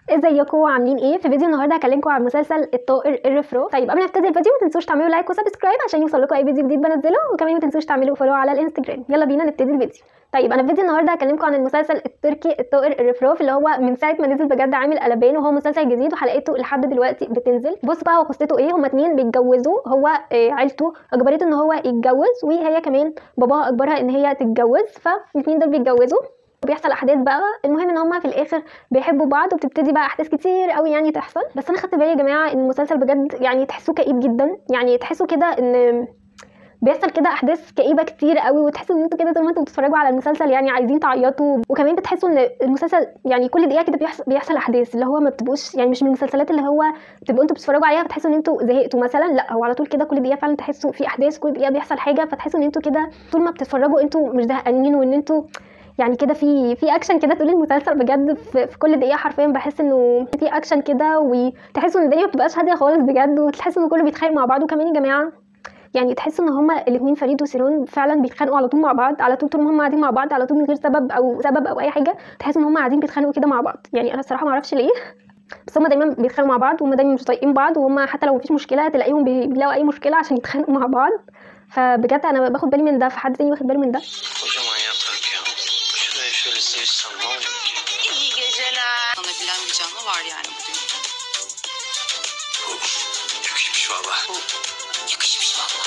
ازيكم عاملين ايه في فيديو النهارده هكلمكم عن مسلسل الطائر الرفرو طيب قبل ما نبتدي الفيديو ما تنسوش تعملوا لايك وسبسكرايب عشان يوصل لكم اي فيديو جديد بنزله وكمان ما تنسوش تعملوا فولو على الانستجرام يلا بينا نبتدي الفيديو طيب انا في فيديو النهارده هكلمكم عن المسلسل التركي الطائر الرفراف اللي هو من ساعه ما نزل بجد عامل قلبان وهو مسلسل جديد وحلقته لحد دلوقتي بتنزل بص بقى هو قصته ايه هما اتنين بيتجوزوا هو آه، عيلته اجبرته ان هو يتجوز وهي كمان باباها اجبرها ان هي تتجوز فالاتنين دول بيتجوزوا وبيحصل احداث بقى المهم ان هما في الاخر بيحبوا بعض وبتبتدي بقى احداث كتير قوي يعني تحصل بس انا خدت بالي يا جماعه ان المسلسل بجد يعني تحسوه كئيب جدا يعني تحسوا كده ان بيحصل كده احداث كئيبه كتير قوي وتحسوا ان انتوا كده طول ما انتوا بتتفرجوا على المسلسل يعني عايزين تعيطوا وكمان بتحسوا ان المسلسل يعني كل دقيقه كده بيحصل, بيحصل احداث اللي هو ما بتبقوش يعني مش من المسلسلات اللي هو بتبقوا انتوا بتتفرجوا عليها فتحسوا ان انتوا زهقتوا مثلا لا هو على طول كده كل دقيقه فعلا تحسوا في احداث كل دقيقه بيحصل حاجه فتحسوا ان انتوا كده طول ما بتتفرجوا انتوا مش زهقانين وان انتوا يعني كده في في اكشن كده طول المسلسل بجد في, في كل دقيقه حرفيا بحس انه في اكشن كده وتحسوا ان الدنيا ما بتبقاش هاديه خالص بجد وتحسوا ان كله بيتخانق مع بعض وكمان يا جماعه يعني تحسوا ان هما الاثنين فريد وسيرون فعلا بيتخانقوا على طول مع بعض على طول طول ما هم قاعدين مع بعض على طول من غير سبب او سبب او اي حاجه تحسوا ان هم قاعدين بيتخانقوا كده مع بعض يعني انا الصراحه ما اعرفش ليه بس هما دايما بيتخانقوا مع بعض وهما دايما مش طايقين بعض وهما حتى لو مفيش مشكله تلاقيهم بي- بيلاقوا اي مشكله عشان يتخانقوا مع بعض فبجد انا باخد بالي من ده فحد تاني واخد باله من ده Kocaman yatak ya. Şuraya şöyle sevişsem ne olur ki? İyi geceler. Sana bilen bir canlı var yani bu dünyada. Yakışmış valla. Yakışmış valla.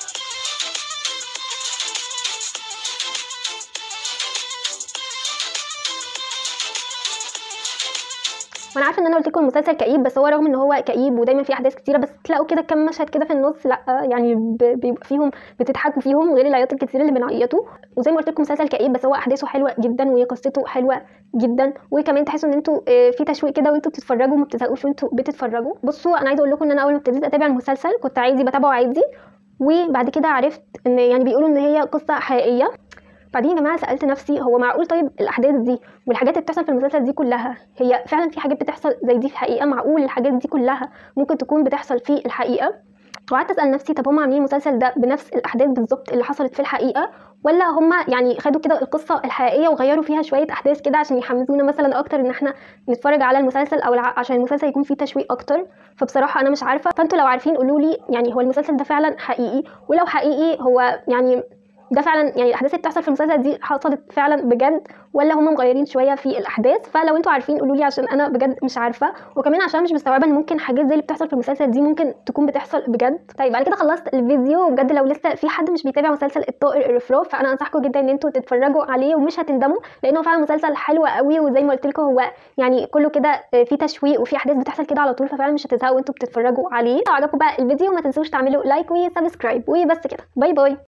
وانا عارفه ان انا قلت لكم المسلسل كئيب بس هو رغم ان هو كئيب ودايما فيه احداث كتيره بس تلاقوا كده كام مشهد كده في النص لا يعني ب- بيبقى فيهم بتضحكوا فيهم غير العياط الكتير اللي بنعيطوا وزي ما قلت لكم مسلسل كئيب بس هو احداثه حلوه جدا وقصته حلوه جدا وكمان تحسوا ان انتوا آه، في تشويق كده وانتوا بتتفرجوا ما بتزهقوش وانتوا بتتفرجوا بصوا انا عايزه اقول لكم ان انا اول ما ابتديت اتابع المسلسل كنت عادي بتابعه عادي وبعد كده عرفت ان يعني بيقولوا ان هي قصه حقيقيه بعدين يا جماعه سالت نفسي هو معقول طيب الاحداث دي والحاجات اللي بتحصل في المسلسل دي كلها هي فعلا في حاجات بتحصل زي دي في الحقيقه معقول الحاجات دي كلها ممكن تكون بتحصل في الحقيقه وقعدت اسال نفسي طب هم عاملين المسلسل ده بنفس الاحداث بالظبط اللي حصلت في الحقيقه ولا هم يعني خدوا كده القصه الحقيقيه وغيروا فيها شويه احداث كده عشان يحمسونا مثلا اكتر ان احنا نتفرج على المسلسل او الع- عشان المسلسل يكون فيه تشويق اكتر فبصراحه انا مش عارفه فانتوا لو عارفين قولوا لي يعني هو المسلسل ده فعلا حقيقي ولو حقيقي هو يعني ده فعلا يعني الاحداث اللي بتحصل في المسلسل دي حصلت فعلا بجد ولا هم مغيرين شويه في الاحداث فلو انتوا عارفين قولوا لي عشان انا بجد مش عارفه وكمان عشان مش مستوعبه ان ممكن حاجات زي اللي بتحصل في المسلسل دي ممكن تكون بتحصل بجد طيب بعد كده خلصت الفيديو وبجد لو لسه في حد مش بيتابع مسلسل الطائر الرفراف فانا انصحكم جدا ان انتوا تتفرجوا عليه ومش هتندموا لانه فعلا مسلسل حلو قوي وزي ما قلت لكم هو يعني كله كده في تشويق وفي احداث بتحصل كده على طول ففعلا مش هتزهقوا وانتوا بتتفرجوا عليه لو عجبكم بقى الفيديو ما تنسوش تعملوا لايك وسبسكرايب وبس كده باي باي